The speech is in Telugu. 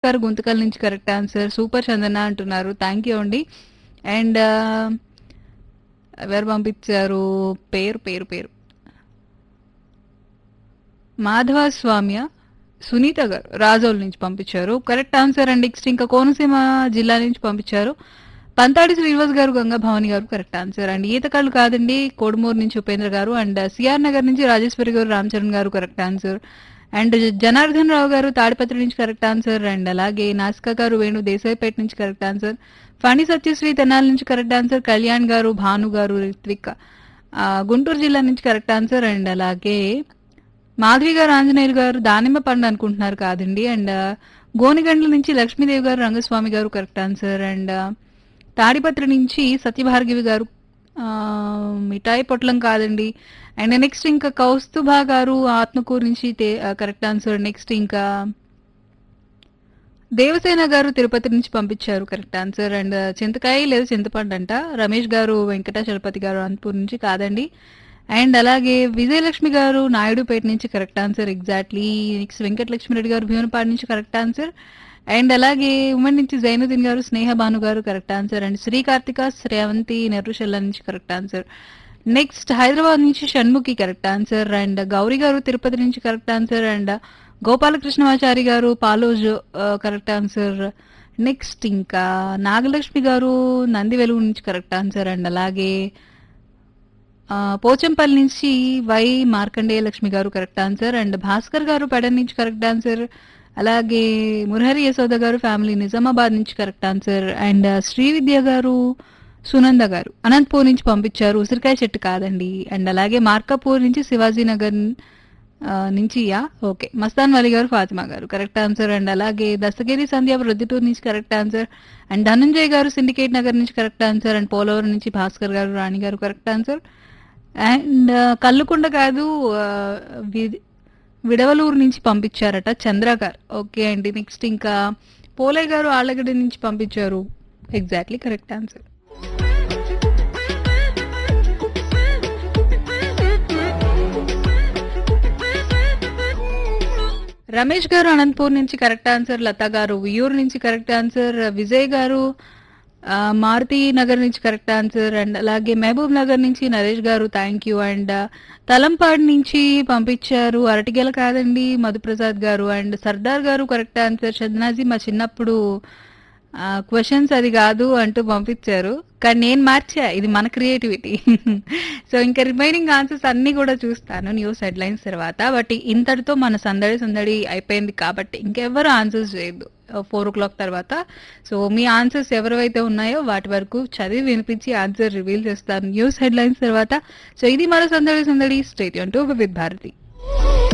గారు గుంతకల్ నుంచి కరెక్ట్ ఆన్సర్ సూపర్ చందన అంటున్నారు థ్యాంక్ యూ అండి అండ్ ఎవరు పంపించారు పేరు పేరు పేరు మాధవ స్వామ్య సునీత గారు రాజోల్ నుంచి పంపించారు కరెక్ట్ ఆన్సర్ అండ్ నెక్స్ట్ ఇంకా కోనసీమ జిల్లా నుంచి పంపించారు పంతాడి శ్రీనివాస్ గారు గంగా భవాని గారు కరెక్ట్ ఆన్సర్ అండ్ ఈతకాళ్ళు కాదండి కోడుమూరు నుంచి ఉపేంద్ర గారు అండ్ సిఆర్ నగర్ నుంచి Rajeshwari garu Ramcharan garu correct answer and Janardhan Rao garu Tadipatri నుంచి కరెక్ట్ ఆన్సర్ అండ్ అలాగే నాసికా గారు వేణు దేశాయిపేట నుంచి కరెక్ట్ ఆన్సర్ ఫణి సత్యశ్రీ తెనాలి నుంచి కరెక్ట్ ఆన్సర్ కళ్యాణ్ గారు భాను గారు రిత్విక్ ఆ, గుంటూరు జిల్లా నుంచి కరెక్ట్ ఆన్సర్ అండ్ అలాగే మాధవి గారు ఆంజనేయులు గారు దానిమ్మ పండు అనుకుంటున్నారు కాదండి అండ్ గోనిగండ్ల నుంచి లక్ష్మీదేవి గారు రంగస్వామి గారు కరెక్ట్ ఆన్సర్ అండ్ తాడిపత్రి నుంచి సత్యభార్గవి గారు ఆ, మిఠాయి పొట్లం కాదండి అండ్ నెక్స్ట్ ఇంకా కౌస్తుభా గారు ఆత్మకూరు నుంచి కరెక్ట్ ఆన్సర్ నెక్స్ట్ ఇంకా దేవసేన గారు తిరుపతి నుంచి పంపించారు కరెక్ట్ ఆన్సర్ అండ్ చింతకాయ లేదా చింతపండు అంట రమేష్ గారు వెంకటాచలపతి గారు అనంతపూర్ నుంచి కాదండి అండ్ అలాగే విజయలక్ష్మి గారు నాయుడుపేట నుంచి correct answer exactly next Venkatalakshmi Reddy garu Bheevanapadu నుంచి కరెక్ట్ ఆన్సర్ అండ్ అలాగే ఉమెన్ నుంచి Zainuddin garu Sneha Bhanu garu correct answer and Shri Karthika Srevanthi నెర్రుషల్ల నుంచి కరెక్ట్ ఆన్సర్ నెక్స్ట్ హైదరాబాద్ నుంచి Shanmukhi correct answer and Gowri garu Tirupati నుంచి కరెక్ట్ ఆన్సర్ అండ్ గోపాలకృష్ణమాచారి గారు పాలోజ్ కరెక్ట్ ఆన్సర్ నెక్స్ట్ ఇంకా నాగలక్ష్మి గారు నంది వెలుగు నుంచి కరెక్ట్ ఆన్సర్ అండ్ అలాగే ఆ, పోచంపల్లి నుంచి వై మార్కండేయ లక్ష్మి గారు కరెక్ట్ ఆన్సర్ అండ్ భాస్కర్ గారు పెడన్ నుంచి కరెక్ట్ ఆన్సర్ అలాగే మురహరి యశోద గారు ఫ్యామిలీ నిజామాబాద్ నుంచి కరెక్ట్ ఆన్సర్ అండ్ శ్రీవిద్య గారు సునంద గారు అనంతపూర్ నుంచి పంపించారు ఉసిరికాయ చెట్టు కాదండి అండ్ అలాగే మార్కాపూర్ నుంచి శివాజీ నగర్ ఆ, నుంచి యా ఓకే మస్తాన్ వలి గారు ఫాతిమా గారు కరెక్ట్ ఆన్సర్ అండ్ అలాగే దస్తగిరి సంధ్య ప్రొద్దుటూరు నుంచి కరెక్ట్ ఆన్సర్ అండ్ ధనంజయ్ గారు సిండికేట్ నగర్ నుంచి కరెక్ట్ ఆన్సర్ అండ్ పోలవరం నుంచి భాస్కర్ గారు రాణి గారు కరెక్ట్ ఆన్సర్ అండ్ కల్లుకుండ కాదు ఆ, వి- విడవలూరు నుంచి పంపించారట చంద్ర గారు ఓకే అండి నెక్స్ట్ ఇంకా పోలే గారు ఆళ్ళగడ్డ నుంచి పంపించారు ఎగ్జాక్ట్లీ కరెక్ట్ ఆన్సర్ రమేష్ గారు అనంతపూర్ నుంచి కరెక్ట్ ఆన్సర్ లత గారు వియూర్ నుంచి కరెక్ట్ ఆన్సర్ విజయ్ గారు ఆ, మారుతి నగర్ నుంచి కరెక్ట్ ఆన్సర్ అండ్ అలాగే మహబూబ్ నగర్ నుంచి నరేష్ గారు థ్యాంక్ యూ అండ్ తలంపాడు నుంచి పంపించారు అరటిగెల కాదండి మధుప్రసాద్ గారు అండ్ సర్దార్ గారు కరెక్ట్ ఆన్సర్ షద్నాజీ మా చిన్నప్పుడు క్వశ్చన్స్ అది కాదు అంటూ పంపించారు కానీ నేను మార్చా ఇది మన క్రియేటివిటీ సో ఇంకా రిమైనింగ్ ఆన్సర్స్ అన్ని కూడా చూస్తాను న్యూస్ హెడ్లైన్స్ తర్వాత బట్ ఇంతటితో మన సందడి సందడి అయిపోయింది కాబట్టి ఇంకెవరు ఆన్సర్స్ చేయొద్దు ఫోర్ ఓ క్లాక్ తర్వాత సో మీ ఆన్సర్స్ ఎవరైతే ఉన్నాయో వాటి వరకు చదివి వినిపించి ఆన్సర్ రివీల్ చేస్తాను న్యూస్ హెడ్లైన్స్ తర్వాత సో ఇది మన సందడి సందడి స్టేట్ టు విత్ భారతి